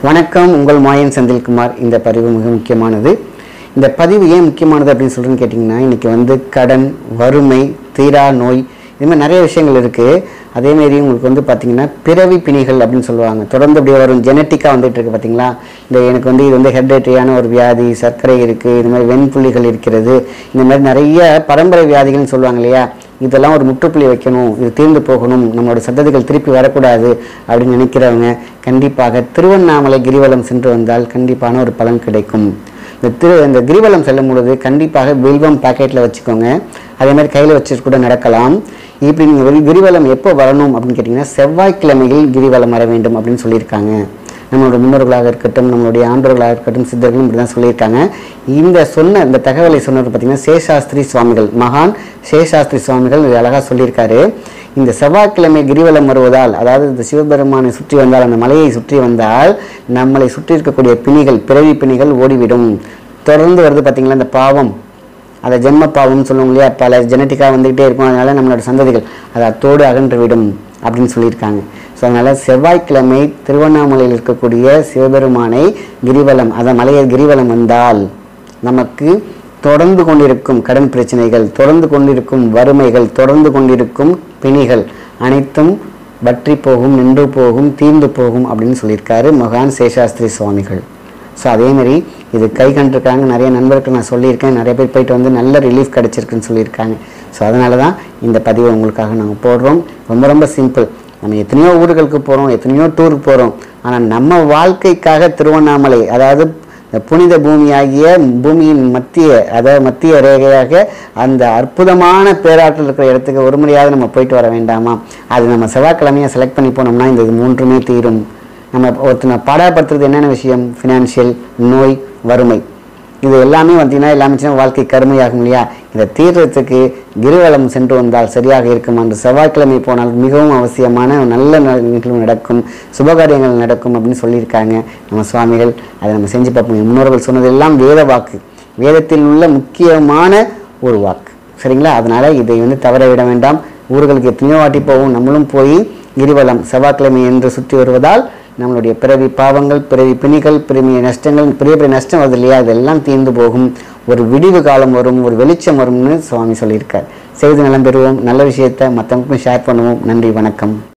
வணக்கம் உங்கள் மாயன் செந்தில்குமார் இந்த பதிவு மிக முக்கியமானது இந்த பதிவு ஏன் முக்கியமானது அப்படின்னு சொல்றேன்னு கேட்டிங்கன்னா இன்னைக்கு வந்து கடன் வறுமை தீரா நோய் இது மாதிரி நிறைய விஷயங்கள் இருக்குது அதேமாரி உங்களுக்கு வந்து பார்த்தீங்கன்னா பிறவி பிணிகள் அப்படின்னு சொல்லுவாங்க தொடர்ந்து அப்படியே வரும் ஜெனட்டிக்காக வந்துட்டு இருக்கு பார்த்தீங்களா இந்த எனக்கு வந்து இது வந்து ஹெர்டேட்ரியான ஒரு வியாதி சர்க்கரை இருக்குது இது மாதிரி வெண்புள்ளிகள் இருக்கிறது இந்த மாதிரி நிறைய பரம்பரை வியாதிகள்னு சொல்லுவாங்க இல்லையா இதெல்லாம் ஒரு முற்றுப்புள்ளி வைக்கணும் இது தீர்ந்து போகணும் நம்மளோட சந்ததிகள் திருப்பி வரக்கூடாது அப்படின்னு நினைக்கிறவங்க கண்டிப்பாக திருவண்ணாமலை கிரிவலம் சென்று வந்தால் கண்டிப்பான ஒரு பலன் கிடைக்கும் இந்த திரு இந்த கிரிவலம் செல்லும் பொழுது கண்டிப்பாக வில்வம் பாக்கெட்டில் வச்சுக்கோங்க அதே மாதிரி கையில் வச்சுட்டு கூட நடக்கலாம் இப்படி நீங்கள் கிரிவலம் எப்போ வரணும் அப்படின்னு கேட்டிங்கன்னா செவ்வாய்க்கிழமையில் கிரிவலம் வர வேண்டும் அப்படின்னு சொல்லியிருக்காங்க நம்மளோட முன்னோர்களாக இருக்கட்டும் நம்மளுடைய ஆண்டோர்களாக இருக்கட்டும் சித்தர்களும் இப்படி தான் சொல்லியிருக்காங்க இந்த சொன்ன இந்த தகவலை சொன்னது பார்த்தீங்கன்னா சேஷாஸ்திரி சுவாமிகள் மகான் சேஷாஸ்திரி சுவாமிகள் இது அழகாக சொல்லியிருக்காரு இந்த செவ்வாய்க்கிழமை கிரிவலம் வருவதால் அதாவது இந்த சிவபெருமானை சுற்றி வந்தால் அந்த மலையை சுற்றி வந்தால் நம்மளை சுற்றி இருக்கக்கூடிய பிணிகள் பிறவி பிணிகள் ஓடிவிடும் தொடர்ந்து வருது பார்த்தீங்களா இந்த பாவம் அதை ஜென்ம பாவம்னு சொல்லுவோம் இல்லையா பல ஜெனட்டிக்காக வந்துக்கிட்டே இருக்கும் அதனால நம்மளோட சந்ததிகள் அதை அத்தோடு அகன்றுவிடும் அப்படின்னு சொல்லியிருக்காங்க ஸோ அதனால் செவ்வாய்க்கிழமை திருவண்ணாமலையில் இருக்கக்கூடிய சிவபெருமானை கிரிவலம் அந்த மலையை கிரிவலம் வந்தால் நமக்கு தொடர்ந்து கொண்டிருக்கும் கடன் பிரச்சனைகள் தொடர்ந்து கொண்டிருக்கும் வறுமைகள் தொடர்ந்து கொண்டிருக்கும் பிணிகள் அனைத்தும் வற்றி போகும் நின்று போகும் தீர்ந்து போகும் அப்படின்னு சொல்லியிருக்காரு மகான் சேஷாஸ்திரி சுவாமிகள் ஸோ அதேமாரி இது கை கண்டிருக்காங்க நிறைய நண்பர்கள் நான் சொல்லியிருக்கேன் நிறைய பேர் போயிட்டு வந்து நல்ல ரிலீஃப் கிடச்சிருக்குன்னு சொல்லியிருக்காங்க ஸோ அதனால தான் இந்த பதிவை உங்களுக்காக நாங்கள் போடுறோம் ரொம்ப ரொம்ப சிம்பிள் நம்ம எத்தனையோ ஊர்களுக்கு போகிறோம் எத்தனையோ டூருக்கு போகிறோம் ஆனால் நம்ம வாழ்க்கைக்காக திருவண்ணாமலை அதாவது இந்த புனித பூமியாகிய பூமியின் மத்திய அதாவது மத்திய ரேகையாக அந்த அற்புதமான பேராற்றல் இருக்கிற இடத்துக்கு ஒரு முறையாவது நம்ம போயிட்டு வர வேண்டாமா அது நம்ம செவ்வாய்க்கிழமையை செலக்ட் பண்ணி போனோம்னா இந்த இது மூன்றுமே தீரும் நம்ம ஒருத்தனை பாடாப்படுத்துறது என்னென்ன விஷயம் ஃபினான்ஷியல் நோய் வறுமை இது எல்லாமே பார்த்தீங்கன்னா எல்லாமே சின்ன வாழ்க்கை கருமையாகும் இல்லையா இதை தீர்றதுக்கு கிரிவலம் சென்று வந்தால் சரியாக இருக்கும் அன்று செவ்வாய்க்கிழமை போனால் மிகவும் அவசியமான நல்ல நிகழ்வு நடக்கும் சுபகாரியங்கள் நடக்கும் அப்படின்னு சொல்லியிருக்காங்க நம்ம சுவாமிகள் அதை நம்ம செஞ்சு பார்ப்போம் என் முன்னோர்கள் சொன்னதெல்லாம் வேத வாக்கு வேதத்தில் உள்ள முக்கியமான ஒரு வாக்கு சரிங்களா அதனால இதை வந்து தவற விட வேண்டாம் ஊர்களுக்கு எத்தனையோ வாட்டி போவோம் நம்மளும் போய் கிரிவலம் செவ்வாய்க்கிழமை என்று சுற்றி வருவதால் நம்மளுடைய பிறவி பாவங்கள் பிறவி பிணிகள் பெரிய நஷ்டங்கள் பெரிய பெரிய நஷ்டம் வருது இல்லையா அதெல்லாம் தீர்ந்து போகும் ஒரு விடிவு காலம் வரும் ஒரு வெளிச்சம் வரும்னு சுவாமி சொல்லியிருக்கார் செய்து நலம் பெறுவோம் நல்ல விஷயத்தை மற்றவங்களுக்கும் ஷேர் பண்ணுவோம் நன்றி வணக்கம்